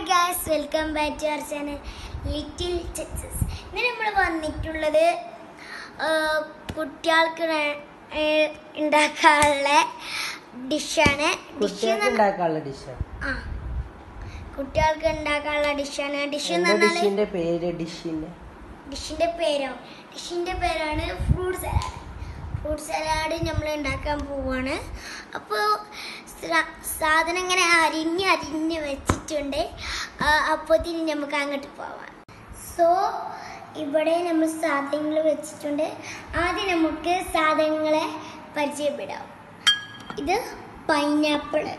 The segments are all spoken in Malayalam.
Gauss welcome back to our channel little success ഇന്ന് നമ്മൾ വന്നിട്ടുള്ളത് ആ, കുട്ടികൾക്ക് ന- ഏ, ഉണ്ടാക്കാനുള്ള ഡിഷാണ് ഡിഷ് കുട്ടികൾക്ക് ഉണ്ടാക്കാനുള്ള ഡിഷ് ആ കുട്ടികൾക്ക് ഉണ്ടാക്കാനുള്ള ഡിഷാണ് ഡിഷ് എന്ന് എന്താ പറഞ്ഞാൽ ഡിഷിന്റെ പേര് ഡിഷിന്റെ ഡിഷിന്റെ പേരോ ഡിഷിന്റെ പേരാണ് ഫ്രൂട്ട് സലാഡ് ഫ്രൂട്ട് സലാഡ് നമ്മൾ ഉണ്ടാക്കാൻ പോവാണ് അപ്പോൾ സാധനം ഇങ്ങനെ അരിഞ്ഞ് അരിഞ്ഞ് വെച്ചിട്ടുണ്ട് അപ്പോഴത്തേന് നമുക്ക് അങ്ങോട്ട് പോവാം സോ ഇവിടെ നമ്മൾ സാധനങ്ങൾ വെച്ചിട്ടുണ്ട് ആദ്യം നമുക്ക് സാധനങ്ങളെ പരിചയപ്പെടാം ഇത് പൈനാപ്പിള്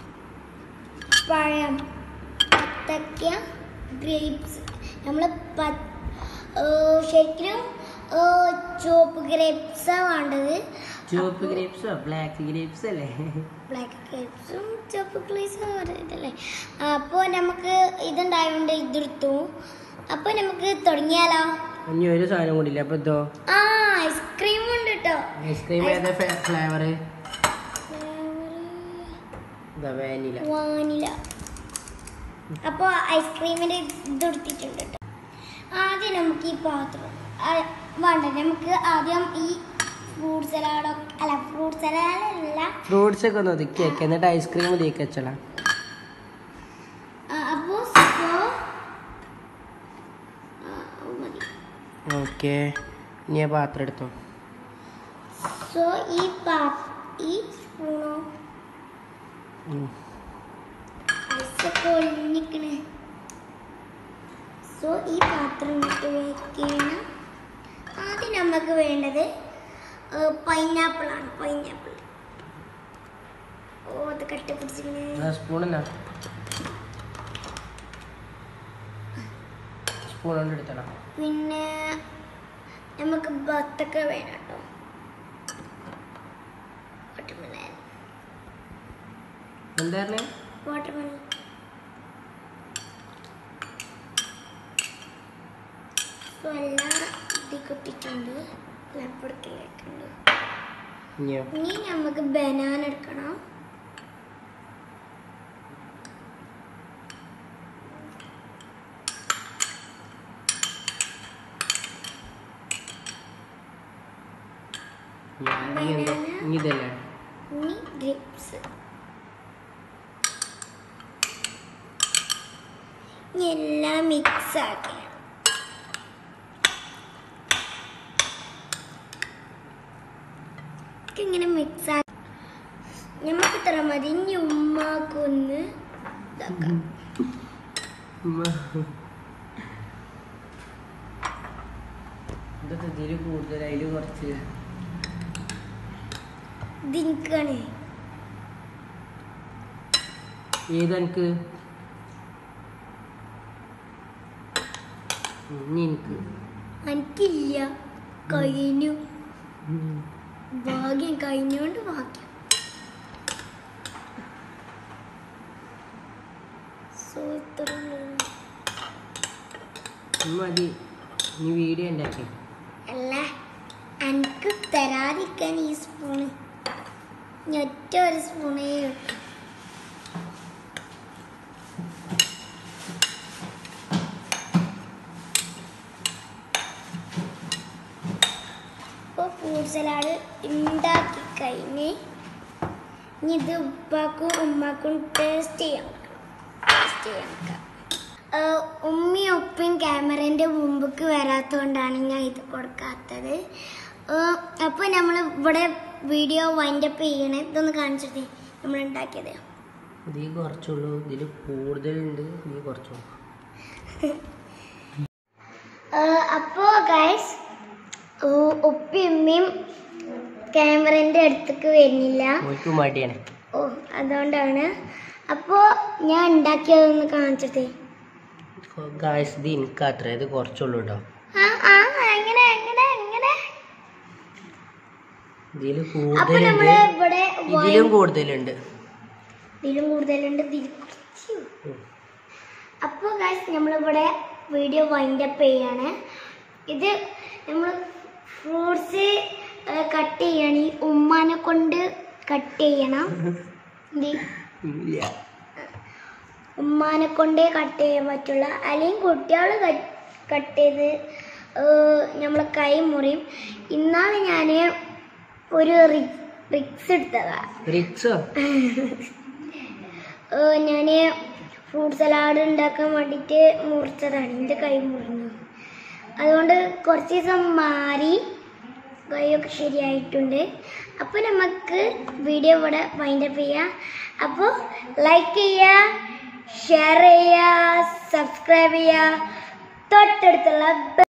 പഴം പത്തക്ക ഗ്രേപ്സ് നമ്മൾ ശരിക്കും ഏഹ്, ചുവപ്പ് ഗ്രേപ്സാണ് വേണ്ടത് ചുവപ്പ് ഗ്രേപ്സോ ബ്ലാക്ക് ഗ്രേപ്സ് അല്ലേ ബ്ലാക്ക് ഗ്രേപ്സും ചുവപ്പ് ഗ്രേപ്സും ഇതല്ലേ അപ്പോൾ നമുക്ക് ഇതുണ്ടായതുകൊണ്ട് ഇതെടുത്തു അപ്പോൾ നമുക്ക് തുടങ്ങിയാലോ ഇനി ഒരു സാധനം കൂടില്ല അപ്പൊ ഇതോ ആ ഐസ്ക്രീം ഉണ്ട് കേട്ടോ ഐസ്ക്രീം ഏതാ ഫ്ലേവർ ഇതാ വാനില വാനില അപ്പോൾ ഐസ്ക്രീമിൻ്റെ ഇത് എടുത്തിട്ടുണ്ട് കേട്ടോ ആദ്യം നമുക്ക് ഈ പാത്രം ആ, വേണ്ട നമുക്ക് ആദ്യം ഈ ഫ്രൂട്ട് സലാഡോ അല്ല ഫ്രൂട്ട് സലാഡല്ല ഫ്രൂട്ട്സ് ഒക്കെ ഒന്ന് ഒതുക്കി വെക്ക എന്നിട്ട് ഐസ്ക്രീം ഇതിലേക്ക് വെച്ചോളാ അപ്പോൾ മതി ഓക്കെ ഇനി ആ പാത്രം എടുത്തോ സോ ഈ പാ ഈ സ്പൂണോ ഉം. ഐസൊക്കെ ഒഴിഞ്ഞിക്കണേ സോ ഈ പാത്രം ഇട്ട് വെക്കണം ആദ്യം നമുക്ക് വേണ്ടത് പൈനാപ്പിൾ ആണ് പൈനാപ്പിൾ ഓ അത് കട്ട പിടിച്ചിങ്ങനെ സ്പൂൺ എന്നാ സ്പൂൺ കൊണ്ട് എടുത്തണം പിന്നെ നമുക്ക് ബത്തൊക്കെ വേണം കേട്ടോ വാട്ടർമെലൻ എന്താ പറഞ്ഞേ വാട്ടർമെലൻ സോ എല്ലാം ഇത് കുത്തിയിട്ടുണ്ട് ലപ്പെടുക്കിലേക്കുണ്ട് ഇനിയോ ഇനി നമുക്ക് ബനാന എടുക്കണം ഇനി എന്താ ഇനി ഇതല്ലേ ഇനി ഗ്രിപ്സ് ഇനി എല്ലാം മിക്സ് ആക്കണം ഇങ്ങനെ മിക്സ് ആക്കി നമുക്ക് ഇത്ര മതി ഇനി ഉമ്മാക്കൊന്ന് ഇതാക്കാം ഇതൊക്കെ ഇതിൽ കൂടുതൽ അതിൽ കുറച്ച് ഇതിനിക്കാണ് ഏതെനിക്ക് ഇനി എനിക്ക് എനിക്കില്ല കഴിഞ്ഞു ഭാഗ്യം കഴിഞ്ഞോണ്ട് ഭാഗ്യം സോ ഇത്ര മതി നീ വീഡിയോ ഉണ്ടാക്കി അല്ല എനിക്ക് തരാതിരിക്കാൻ ഈ സ്പൂണ് ഇനി ഒറ്റ ഒരു സ്പൂണേ ഉള്ളൂ. ഇപ്പോൾ ഫ്രൂട്ട് സലാഡ് ഉണ്ടാക്കി കഴിഞ്ഞ് ഇനി ഇത് ഉപ്പാക്കും ഉമ്മാക്കും ടേസ്റ്റ് ചെയ്യാൻ ടേസ്റ്റ് ചെയ്യാൻ വെക്കാം. ഏഹ് ഉമ്മയും ഉപ്പയും ക്യാമറേൻ്റെ മുമ്പക്ക് വരാത്തതുകൊണ്ടാണ് ഞാൻ ഇത് കൊടുക്കാത്തത് അപ്പോൾ നമ്മൾ ഇവിടെ വീഡിയോ വൈൻഡപ്പ് ചെയ്യണേ ഇതൊന്ന് കാണിച്ചിട്ട് നമ്മൾ ഉണ്ടാക്കിയത് ഇതിൽ കുറച്ചുള്ളൂ ഇതിൽ കൂടുതലുണ്ട് ഇതിൽ കുറച്ചുള്ളൂ അപ്പോൾ ഗൈസ് ഉപ്പയും ഉമ്മയും ക്യാമറേൻ്റെ അടുത്തേക്ക് വരുന്നില്ല ഓർക്ക് മടിയാണ് ഓ അതുകൊണ്ടാണ് അപ്പോൾ ഞാൻ ഉണ്ടാക്കിയതൊന്ന് കാണിച്ചിട്ടേ ഗായ്സ് ഇത് എനിക്ക് അത്ര ഇത് കുറച്ചുള്ളൂ കേട്ടോ ആ ആ എങ്ങനെ എങ്ങനെ എങ്ങനെ ഇതിൽ അപ്പൊ കൂടുതലുണ്ട് നമ്മള് ഇവിടെ ഇതിലും കൂടുതലുണ്ട് ഇതിലും കൂടുതലുണ്ട് ഇതിൽ കുറച്ച് അപ്പോൾ ഗൈസ് നമ്മളിവിടെ വീഡിയോ വൈൻഡപ്പ് ചെയ്യാണ് ഇത് നമ്മൾ ഫ്രൂട്ട്സ് കട്ട് ചെയ്യണം ഈ ഉമ്മാനെ കൊണ്ട് കട്ട് ചെയ്യണം ഇത് ഇല്ല ഉമ്മാനെ കൊണ്ടേ കട്ട് ചെയ്യാൻ പറ്റുള്ള അല്ലെങ്കിൽ കുട്ടികൾ കട്ട് ചെയ്ത് നമ്മളെ കൈ മുറിയും ഇന്നാണ് ഞാൻ ഒരു റിക്സ് എടുത്തതാ റിക്സോ ഞാൻ ഫ്രൂട്ട് സലാഡ് ഉണ്ടാക്കാൻ വേണ്ടിയിട്ട് മുറിച്ചതാണ് എൻ്റെ കൈ മുറിഞ്ഞു അതുകൊണ്ട് കുറച്ച് ദിവസം മാറി കൈയൊക്കെ ശരിയായിട്ടുണ്ട് അപ്പോൾ നമുക്ക് വീഡിയോ ഇവിടെ വൈൻഡപ്പ് ചെയ്യാം അപ്പോൾ ലൈക്ക് ചെയ്യുക ഷെയർ ചെയ്യുക സബ്സ്ക്രൈബ് ചെയ്യുക തൊട്ടടുത്തുള്ള